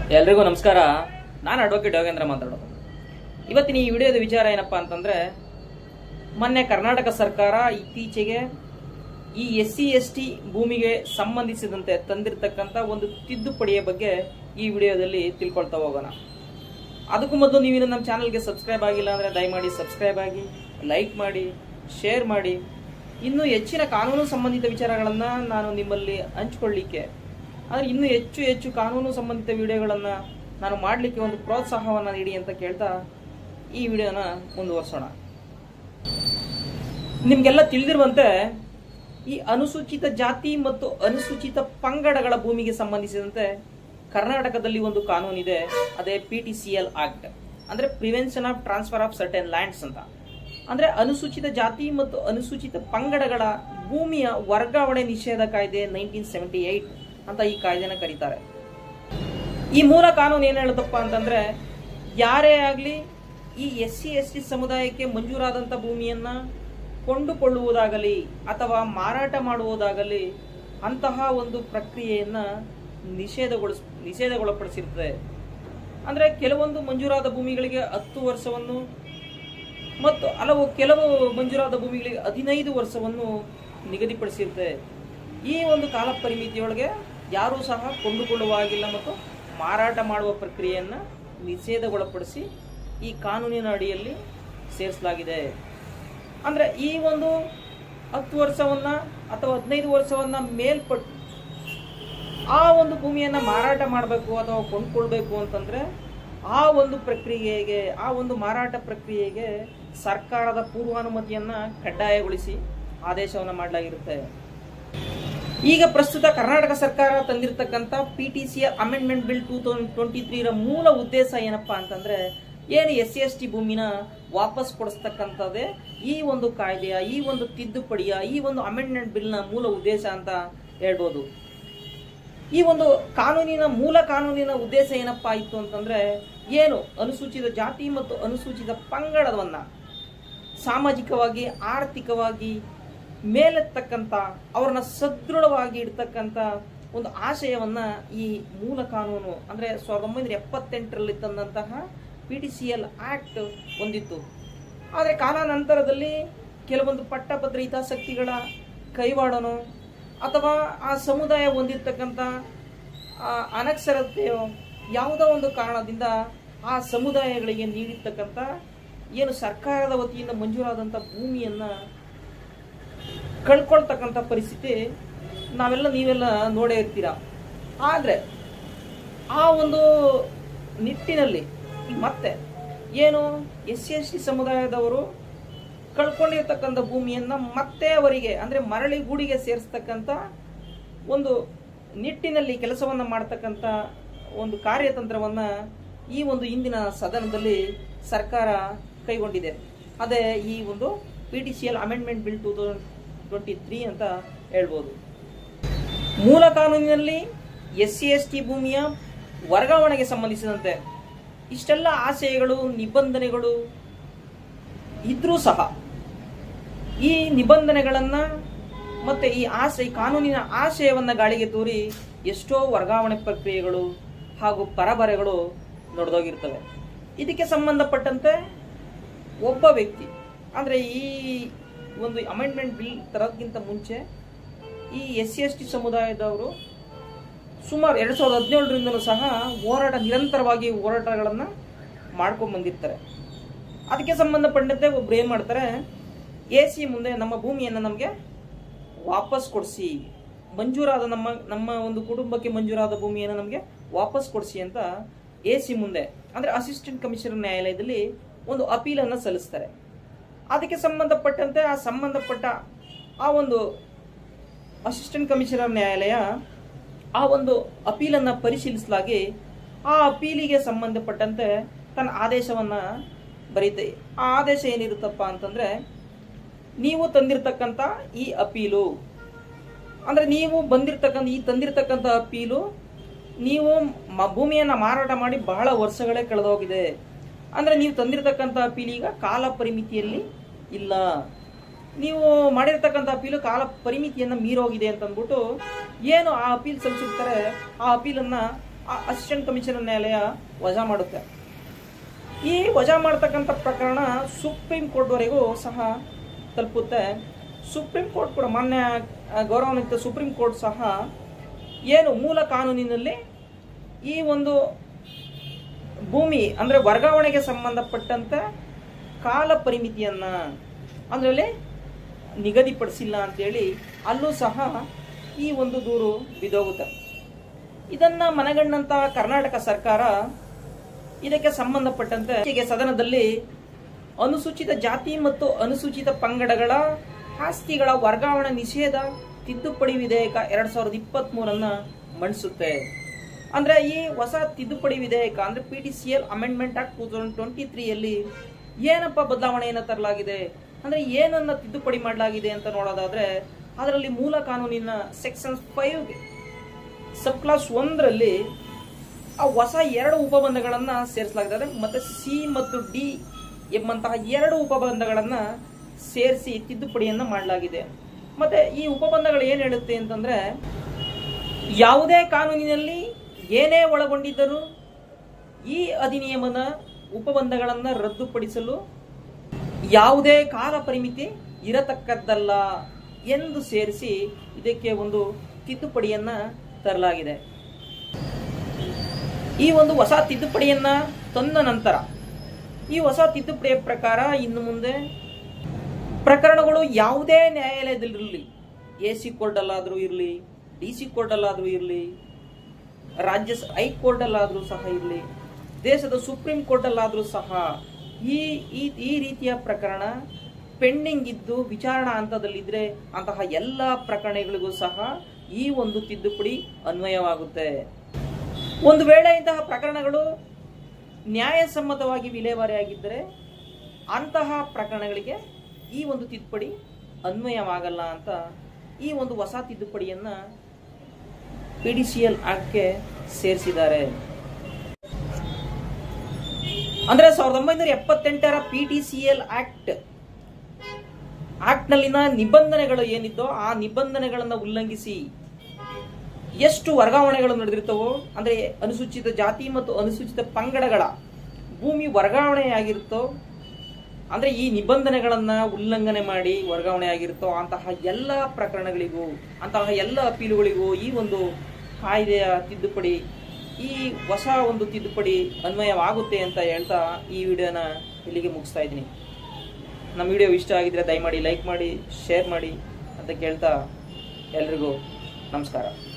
ಎಲ್ರಿಗೂ ನಮಸ್ಕಾರ ನಾನು ಅಡ್ವೊಕೇಟ್ ಯೋಗೇಂದ್ರ ಮಾತಾಡೋದು ಇವತ್ತಿನ ಈ ವಿಡಿಯೋದ ವಿಚಾರ ಏನಪ್ಪಾ ಅಂತಂದ್ರೆ ಮೊನ್ನೆ ಕರ್ನಾಟಕ ಸರ್ಕಾರ ಇತ್ತೀಚೆಗೆ ಈ ಎಸ್ ಸಿ ಎಸ್ ಟಿ ಭೂಮಿಗೆ ಸಂಬಂಧಿಸಿದಂತೆ ತಂದಿರತಕ್ಕಂಥ ಒಂದು ತಿದ್ದುಪಡಿಯ ಬಗ್ಗೆ ಈ ವಿಡಿಯೋದಲ್ಲಿ ತಿಳ್ಕೊಳ್ತಾ ಹೋಗೋಣ ಅದಕ್ಕೂ ಮೊದಲು ನೀವು ಇನ್ನು ನಮ್ಮ ಚಾನಲ್ಗೆ ಸಬ್ಸ್ಕ್ರೈಬ್ ಆಗಿಲ್ಲ ಅಂದರೆ ದಯಮಾಡಿ ಸಬ್ಸ್ಕ್ರೈಬ್ ಆಗಿ ಲೈಕ್ ಮಾಡಿ ಶೇರ್ ಮಾಡಿ ಇನ್ನೂ ಹೆಚ್ಚಿನ ಕಾನೂನು ಸಂಬಂಧಿತ ವಿಚಾರಗಳನ್ನು ನಾನು ನಿಮ್ಮಲ್ಲಿ ಹಂಚ್ಕೊಳ್ಳಿಕ್ಕೆ ಅಂದರೆ ಇನ್ನೂ ಹೆಚ್ಚು ಹೆಚ್ಚು ಕಾನೂನು ಸಂಬಂಧಿತ ವಿಡಿಯೋಗಳನ್ನು ನಾನು ಮಾಡಲಿಕ್ಕೆ ಒಂದು ಪ್ರೋತ್ಸಾಹವನ್ನು ನೀಡಿ ಅಂತ ಕೇಳ್ತಾ ಈ ವಿಡಿಯೋನ ಮುಂದುವರ್ಸೋಣ ನಿಮಗೆಲ್ಲ ತಿಳಿದಿರುವಂತೆ ಈ ಅನುಸೂಚಿತ ಜಾತಿ ಮತ್ತು ಅನುಸೂಚಿತ ಪಂಗಡಗಳ ಭೂಮಿಗೆ ಸಂಬಂಧಿಸಿದಂತೆ ಕರ್ನಾಟಕದಲ್ಲಿ ಒಂದು ಕಾನೂನಿದೆ ಅದೇ P T C L act ಅಂದ್ರೆ prevention of transfer of certain lands ಅಂತ ಅಂದ್ರೆ ಅನುಸೂಚಿತ ಜಾತಿ ಮತ್ತು ಅನುಸೂಚಿತ ಪಂಗಡಗಳ ಭೂಮಿಯ ವರ್ಗಾವಣೆ ನಿಷೇಧ ಕಾಯ್ದೆ ನೈನ್ಟೀನ್ ಸೆವೆಂಟಿ ಏಟ್ ಅಂತ ಈ ಕಾಯ್ದೆನ ಕರೀತಾರೆ ಈ ಮೂಲ ಕಾನೂನು ಏನ್ ಹೇಳುತ್ತಪ್ಪ ಅಂತಂದ್ರೆ ಯಾರೇ ಆಗ್ಲಿ ಈ ಎಸ್ ಸಿ ಎಸ್ ಟಿ ಸಮುದಾಯಕ್ಕೆ ಮಂಜೂರಾದಂತ ಭೂಮಿಯನ್ನ ಕೊಂಡುಕೊಳ್ಳುವುದಾಗಲಿ ಅಥವಾ ಮಾರಾಟ ಮಾಡುವುದಾಗಲಿ ಅಂತಹ ಒಂದು ಪ್ರಕ್ರಿಯೆಯನ್ನ ನಿಷೇಧಗೊಳಿಸ್ ನಿಷೇಧಗೊಳಪಡಿಸಿರುತ್ತದೆ ಅಂದ್ರೆ ಕೆಲವೊಂದು ಮಂಜೂರಾದ ಭೂಮಿಗಳಿಗೆ ಹತ್ತು ವರ್ಷವನ್ನು ಮತ್ತು ಹಲವು ಕೆಲವು ಮಂಜೂರಾದ ಭೂಮಿಗಳಿಗೆ ಹದಿನೈದು ವರ್ಷವನ್ನು ನಿಗದಿಪಡಿಸಿರುತ್ತೆ ಈ ಒಂದು ಕಾಲ ಪರಿಮಿತಿಯೊಳಗೆ ಯಾರೂ ಸಹ ಕೊಂಡುಕೊಳ್ಳುವ ಹಾಗಿಲ್ಲ ಮತ್ತು ಮಾರಾಟ ಮಾಡುವ ಪ್ರಕ್ರಿಯೆಯನ್ನು ನಿಷೇಧಗೊಳಪಡಿಸಿ ಈ ಕಾನೂನಿನ ಅಡಿಯಲ್ಲಿ ಸೇರಿಸಲಾಗಿದೆ ಅಂದ್ರೆ ಈ ಒಂದು ಹತ್ತು ವರ್ಷವನ್ನ ಅಥವಾ ಹದಿನೈದು ವರ್ಷವನ್ನ ಮೇಲ್ಪಟ್ಟು ಆ ಒಂದು ಭೂಮಿಯನ್ನ ಮಾರಾಟ ಮಾಡಬೇಕು ಅಥವಾ ಕೊಂಡ್ಕೊಳ್ಬೇಕು ಅಂತಂದ್ರೆ ಆ ಒಂದು ಪ್ರಕ್ರಿಯೆಗೆ ಆ ಒಂದು ಮಾರಾಟ ಪ್ರಕ್ರಿಯೆಗೆ ಸರ್ಕಾರದ ಪೂರ್ವಾನುಮತಿಯನ್ನ ಕಡ್ಡಾಯಗೊಳಿಸಿ ಆದೇಶವನ್ನ ಮಾಡಲಾಗಿರುತ್ತೆ ಈಗ ಪ್ರಸ್ತುತ ಕರ್ನಾಟಕ ಸರ್ಕಾರ ತಂದಿರತಕ್ಕಂಥ P T C amendment bill two thousand twenty ತ್ರೀರ ಮೂಲ ಉದ್ದೇಶ ಏನಪ್ಪಾ ಅಂತಂದ್ರೆ ಏನು ಎಸ್ ಸಿ ಎಸ್ ಟಿ ಭೂಮಿನ ವಾಪಸ್ ಕೊಡಿಸ್ತಕ್ಕಂಥದ್ದೇ ಈ ಒಂದು ಕಾಯ್ದೆಯ ಈ ಒಂದು ತಿದ್ದುಪಡಿಯ ಈ ಒಂದು ಅಮೆಂಡ್ಮೆಂಟ್ ಬಿಲ್ನ ಮೂಲ ಉದ್ದೇಶ ಅಂತ ಹೇಳ್ಬೋದು ಈ ಒಂದು ಕಾನೂನಿನ ಮೂಲ ಕಾನೂನಿನ ಉದ್ದೇಶ ಏನಪ್ಪಾ ಇತ್ತು ಅಂತಂದ್ರೆ ಏನು ಅನುಸೂಚಿತ ಜಾತಿ ಮತ್ತು ಅನುಸೂಚಿತ ಪಂಗಡವನ್ನ ಸಾಮಾಜಿಕವಾಗಿ ಆರ್ಥಿಕವಾಗಿ ಮೇಲೆತ್ತಕ್ಕಂಥ ಅವ್ರನ್ನ ಸದೃಢವಾಗಿ ಇಡ್ತಕ್ಕಂಥ ಒಂದು ಆಶಯವನ್ನ ಈ ಮೂಲ ಕಾನೂನು ಅಂದ್ರೆ ಸಾವಿರದ ಒಂಬೈನೂರ ಎಪ್ಪತ್ತೆಂಟರಲ್ಲಿ ತಂದಂತಹ P T C L act ಹೊಂದಿತ್ತು ಆದರೆ ಕಾಲಾನಂತರದಲ್ಲಿ ಕೆಲವೊಂದು ಪಟ್ಟಭದ್ರ ಹಿತಾಸಕ್ತಿಗಳ ಕೈವಾಡನೋ ಅಥವಾ ಆ ಸಮುದಾಯ ಹೊಂದಿರತಕ್ಕಂಥ ಆ ಅನಕ್ಷರತೆಯೋ ಯಾವುದೋ ಒಂದು ಕಾರಣದಿಂದ ಆ ಸಮುದಾಯಗಳಿಗೆ ನೀಡಿರ್ತಕ್ಕಂಥ ಏನು ಸರ್ಕಾರದ ವತಿಯಿಂದ ಮಂಜೂರಾದಂಥ ಭೂಮಿಯನ್ನ ಕಳ್ಕೊಳ್ತಕ್ಕಂಥ ಪರಿಸ್ಥಿತಿ ನಾವೆಲ್ಲ ನೀವೆಲ್ಲ ನೋಡೇ ಇರ್ತೀರ ಆದರೆ ಆ ಒಂದು ನಿಟ್ಟಿನಲ್ಲಿ ಈಗ ಮತ್ತೆ ಏನು ಎಸ್ ಸಿ ಎಸ್ ಟಿ ಸಮುದಾಯದವರು ಕಳ್ಕೊಂಡಿರ್ತಕ್ಕಂಥ ಭೂಮಿಯನ್ನ ಮತ್ತೆ ಅವರಿಗೆ ಅಂದ್ರೆ ಮರಳಿ ಗೂಡಿಗೆ ಸೇರಿಸ್ತಕ್ಕಂಥ ಒಂದು ನಿಟ್ಟಿನಲ್ಲಿ ಕೆಲಸವನ್ನ ಮಾಡ್ತಕ್ಕಂಥ ಒಂದು ಕಾರ್ಯತಂತ್ರವನ್ನ ಈ ಒಂದು ಇಂದಿನ ಸದನದಲ್ಲಿ ಸರ್ಕಾರ ಕೈಗೊಂಡಿದೆ ಅದೇ ಈ ಒಂದು P T C L amendment bill two thousand twenty three ಅಂತ ಹೇಳ್ಬೋದು ಮೂಲ ಕಾನೂನಿನಲ್ಲಿ ಎಸ್ ಸಿ ಎಸ್ ಟಿ ಭೂಮಿಯ ವರ್ಗಾವಣೆಗೆ ಸಂಬಂಧಿಸಿದಂತೆ ಇಷ್ಟೆಲ್ಲ ಆಶಯಗಳು ನಿಬಂಧನೆಗಳು ಇದ್ರೂ ಸಹ ಈ ನಿಬಂಧನೆಗಳನ್ನ ಮತ್ತೆ ಈ ಆಸೆ ಈ ಕಾನೂನಿನ ಆಶಯವನ್ನ ಗಾಳಿಗೆ ತೂರಿ ಎಷ್ಟೋ ವರ್ಗಾವಣೆ ಪ್ರಕ್ರಿಯೆಗಳು ಹಾಗೂ ಪರಬರೆಗಳು ನಡೆದೋಗಿರ್ತವೆ ಇದಕ್ಕೆ ಸಂಬಂಧಪಟ್ಟಂತೆ ಒಬ್ಬ ವ್ಯಕ್ತಿ ಅಂದ್ರೆ ಈ ಒಂದು ಅಮೆಂಡ್ಮೆಂಟ್ ಬಿಲ್ ತರೋದಕ್ಕಿಂತ ಮುಂಚೆ ಈ ಎಸ್ ಸಿ ಎಸ್ ಟಿ ಸಮುದಾಯದವರು ಸುಮಾರು ಎರಡ್ ಸಾವಿರದ ಹದಿನೇಳರಿಂದಲೂ ಸಹ ಹೋರಾಟ ನಿರಂತರವಾಗಿ ಹೋರಾಟಗಳನ್ನು ಮಾಡ್ಕೊಂಡು ಬಂದಿರ್ತಾರೆ ಅದಕ್ಕೆ ಸಂಬಂಧಪಟ್ಟಂತೆ ಒಬ್ರು ಏನ್ ಮಾಡ್ತಾರೆ ಎ ಸಿ ಮುಂದೆ ನಮ್ಮ ಭೂಮಿಯನ್ನು ನಮಗೆ ವಾಪಸ್ ಕೊಡಿಸಿ ಮಂಜೂರಾದ ನಮ್ಮ ನಮ್ಮ ಒಂದು ಕುಟುಂಬಕ್ಕೆ ಮಂಜೂರಾದ ಭೂಮಿಯನ್ನು ನಮಗೆ ವಾಪಸ್ ಕೊಡಿಸಿ ಅಂತ ಎ ಸಿ ಮುಂದೆ ಅಂದ್ರೆ ಅಸಿಸ್ಟೆಂಟ್ ಕಮಿಷನರ್ ನ್ಯಾಯಾಲಯದಲ್ಲಿ ಒಂದು ಅಪೀಲನ್ನು ಸಲ್ಲಿಸ್ತಾರೆ ಅದಕ್ಕೆ ಸಂಬಂಧಪಟ್ಟಂತೆ ಆ ಸಂಬಂಧಪಟ್ಟ ಆ ಒಂದು ಅಸಿಸ್ಟೆಂಟ್ ಕಮಿಷನರ್ ನ್ಯಾಯಾಲಯ ಆ ಒಂದು ಅಪೀಲನ್ನು ಪರಿಶೀಲಿಸಲಾಗಿ ಆ ಅಪೀಲಿಗೆ ಸಂಬಂಧಪಟ್ಟಂತೆ ತನ್ನ ಆದೇಶವನ್ನ ಬರೀತೆ ಆ ಆದೇಶ ಏನಿರುತ್ತಪ್ಪ ಅಂತಂದ್ರೆ ನೀವು ತಂದಿರತಕ್ಕಂಥ ಈ ಅಪೀಲು ಅಂದ್ರೆ ನೀವು ಬಂದಿರತಕ್ಕಂಥ ಈ ತಂದಿರತಕ್ಕಂಥ ಅಪೀಲು ನೀವು ಮ- ಭೂಮಿಯನ್ನ ಮಾರಾಟ ಮಾಡಿ ಬಹಳ ವರ್ಷಗಳೇ ಕಳೆದೋಗಿದೆ ಅಂದ್ರೆ ನೀವು ತಂದಿರತಕ್ಕಂಥ ಅಪೀಲ್ ಈಗ ಕಾಲ ಪರಿಮಿತಿಯಲ್ಲಿ ಇಲ್ಲ ನೀವು ಮಾಡಿರ್ತಕ್ಕಂಥ ಅಪೀಲು ಕಾಲ ಪರಿಮಿತಿಯನ್ನ ಮೀರೋಗಿದೆ ಅಂತ ಅಂದ್ಬಿಟ್ಟು ಏನು ಆ ಅಪೀಲ್ ಸಲ್ಲಿಸಿರ್ತಾರೆ ಆ ಅಪೀಲನ್ನ ಆ ಅಸಿಸ್ಟೆಂಟ್ ಕಮಿಷನರ್ ನ್ಯಾಯಾಲಯ ವಜಾ ಮಾಡುತ್ತೆ ಈ ವಜಾ ಮಾಡ್ತಕ್ಕಂಥ ಪ್ರಕರಣ ಸುಪ್ರೀಂ ಕೋರ್ಟ್ವರೆಗೂ ಸಹ ತಲುಪುತ್ತೆ ಸುಪ್ರೀಂ ಕೋರ್ಟ್ ಕೂಡ ಮಾನ್ಯ ಆ, ಗೌರವಾನ್ವಿತ ಸುಪ್ರೀಂ ಕೋರ್ಟ್ ಸಹ ಏನು ಮೂಲ ಕಾನೂನಿನಲ್ಲಿ ಈ ಒಂದು ಭೂಮಿ ಅಂದ್ರೆ ವರ್ಗಾವಣೆಗೆ ಸಂಬಂಧಪಟ್ಟಂತೆ ಕಾಲ ಪರಿಮಿತಿಯನ್ನ ಅದರಲ್ಲಿ ನಿಗದಿಪಡಿಸಿಲ್ಲ ಅಂತೇಳಿ ಅಲ್ಲೂ ಸಹ ಈ ಒಂದು ದೂರು ಬಿದ್ದೋಗುತ್ತೆ ಇದನ್ನ ಮನಗಂಡಂತ ಕರ್ನಾಟಕ ಸರ್ಕಾರ ಇದಕ್ಕೆ ಸಂಬಂಧಪಟ್ಟಂತೆ ಹೀಗೆ ಸದನದಲ್ಲಿ ಅನುಸೂಚಿತ ಜಾತಿ ಮತ್ತು ಅನುಸೂಚಿತ ಪಂಗಡಗಳ ಆಸ್ತಿಗಳ ವರ್ಗಾವಣೆ ನಿಷೇಧ ತಿದ್ದುಪಡಿ ವಿಧೇಯಕ ಎರಡ್ ಸಾವಿರದ ಇಪ್ಪತ್ತ್ ಮೂರನ್ನ ಮಂಡಿಸುತ್ತೆ ಅಂದ್ರೆ ಈ ಹೊಸ ತಿದ್ದುಪಡಿ ವಿಧೇಯಕ ಅಂದ್ರೆ P T C L amendment act two thousand twenty ತ್ರೀಯಲ್ಲಿ ಏನಪ್ಪ ಬದಲಾವಣೆಯನ್ನು ತರಲಾಗಿದೆ ಅಂದ್ರೆ ಏನನ್ನ ತಿದ್ದುಪಡಿ ಮಾಡಲಾಗಿದೆ ಅಂತ ನೋಡೋದಾದ್ರೆ ಅದರಲ್ಲಿ ಮೂಲ ಕಾನೂನಿನ ಸೆಕ್ಷನ್ ಫೈವ್ ಸಬ್ ಕ್ಲಾಸ್ ಒಂದರಲ್ಲಿ ಆ ಹೊಸ ಎರಡು ಉಪಬಂಧಗಳನ್ನ ಸೇರಿಸಲಾಗಿದೆ ಮತ್ತೆ ಸಿ ಮತ್ತು ಡಿ ಎಂಬಂತಹ ಎರಡು ಉಪಬಂಧಗಳನ್ನ ಸೇರಿಸಿ ತಿದ್ದುಪಡಿಯನ್ನ ಮಾಡಲಾಗಿದೆ ಮತ್ತೆ ಈ ಉಪಬಂಧಗಳು ಏನ್ ಹೇಳುತ್ತೆ ಅಂತಂದ್ರೆ ಯಾವುದೇ ಕಾನೂನಿನಲ್ಲಿ ಏನೇ ಒಳಗೊಂಡಿದ್ದರೂ ಈ ಅಧಿನಿಯಮದ ಉಪಬಂಧಗಳನ್ನ ರದ್ದುಪಡಿಸಲು ಯಾವುದೇ ಕಾಲ ಪರಿಮಿತಿ ಇರತಕ್ಕದ್ದಲ್ಲ ಎಂದು ಸೇರಿಸಿ ಇದಕ್ಕೆ ಒಂದು ತಿದ್ದುಪಡಿಯನ್ನ ತರಲಾಗಿದೆ ಈ ಒಂದು ಹೊಸ ತಿದ್ದುಪಡಿಯನ್ನ ತಂದ ನಂತರ ಈ ಹೊಸ ತಿದ್ದುಪಡಿಯ ಪ್ರಕಾರ ಇನ್ನು ಮುಂದೆ ಪ್ರಕರಣಗಳು ಯಾವುದೇ ನ್ಯಾಯಾಲಯದಲ್ಲಿರಲಿ ಎ ಸಿ ಕೋರ್ಟ್ ಅಲ್ಲಾದ್ರೂ ಇರಲಿ ಡಿ ಸಿ ಕೋರ್ಟ್ ಅಲ್ಲಾದ್ರೂ ಇರಲಿ ರಾಜ್ಯ ಸ- ಹೈಕೋರ್ಟ್ ಅಲ್ಲಾದ್ರೂ ಸಹ ಇರಲಿ ದೇಶದ ಸುಪ್ರೀಂ ಕೋರ್ಟ್ ಅಲ್ಲಾದ್ರೂ ಸಹ ಈ ಈ ಈ ರೀತಿಯ ಪ್ರಕರಣ ಪೆಂಡಿಂಗ್ ಇದ್ದು ವಿಚಾರಣಾ ಹಂತದಲ್ಲಿದ್ರೆ ಅಂತಹ ಎಲ್ಲ ಪ್ರಕರಣಗಳಿಗೂ ಸಹ ಈ ಒಂದು ತಿದ್ದುಪಡಿ ಅನ್ವಯವಾಗುತ್ತೆ ಒಂದು ವೇಳೆ ಇಂತಹ ಪ್ರಕರಣಗಳು ನ್ಯಾಯಸಮ್ಮತವಾಗಿ ವಿಲೇವಾರಿಯಾಗಿದ್ದರೆ ಅಂತಹ ಪ್ರಕರಣಗಳಿಗೆ ಈ ಒಂದು ತಿದ್ದುಪಡಿ ಅನ್ವಯವಾಗಲ್ಲ ಅಂತ ಈ ಒಂದು ಹೊಸ ತಿದ್ದುಪಡಿಯನ್ನ ಪಿ ಡಿ ಸಿ ಎಲ್ ಆಕ್ಟ್ಗೆ ಸೇರಿಸಿದ್ದಾರೆ ಅಂದ್ರೆ ಸಾವಿರದ ಒಂಬೈನೂರ ಎಪ್ಪತ್ತೆಂಟರ P T C L act act ನಲ್ಲಿನ ನಿಬಂಧನೆಗಳು ಏನಿದ್ದೋ ಆ ನಿಬಂಧನೆಗಳನ್ನ ಉಲ್ಲಂಘಿಸಿ ಎಷ್ಟು ವರ್ಗಾವಣೆಗಳು ನಡೆದಿರ್ತವೋ ಅಂದ್ರೆ ಅನುಸೂಚಿತ ಜಾತಿ ಮತ್ತು ಅನುಸೂಚಿತ ಪಂಗಡಗಳ ಭೂಮಿ ವರ್ಗಾವಣೆಯಾಗಿರುತ್ತೋ ಅಂದ್ರೆ ಈ ನಿಬಂಧನೆಗಳನ್ನ ಉಲ್ಲಂಘನೆ ಮಾಡಿ ವರ್ಗಾವಣೆ ಆಗಿರುತ್ತೋ ಅಂತಹ ಎಲ್ಲ ಪ್ರಕರಣಗಳಿಗೂ ಅಂತಹ ಎಲ್ಲ ಅಪೀಲುಗಳಿಗೂ ಈ ಒಂದು ಕಾಯ್ದೆಯ ತಿದ್ದುಪಡಿ ಈ ಹೊಸ ಒಂದು ತಿದ್ದುಪಡಿ ಅನ್ವಯವಾಗುತ್ತೆ ಅಂತ ಹೇಳ್ತಾ ಈ ವಿಡಿಯೋನ ಇಲ್ಲಿಗೆ ಮುಗಿಸ್ತಾ ಇದ್ದೀನಿ ನಮ್ಮ ವಿಡಿಯೋ ಇಷ್ಟ ಆಗಿದ್ರೆ ದಯಮಾಡಿ ಲೈಕ್ ಮಾಡಿ ಶೇರ್ ಮಾಡಿ ಅಂತ ಕೇಳ್ತಾ ಎಲ್ರಿಗೂ ನಮಸ್ಕಾರ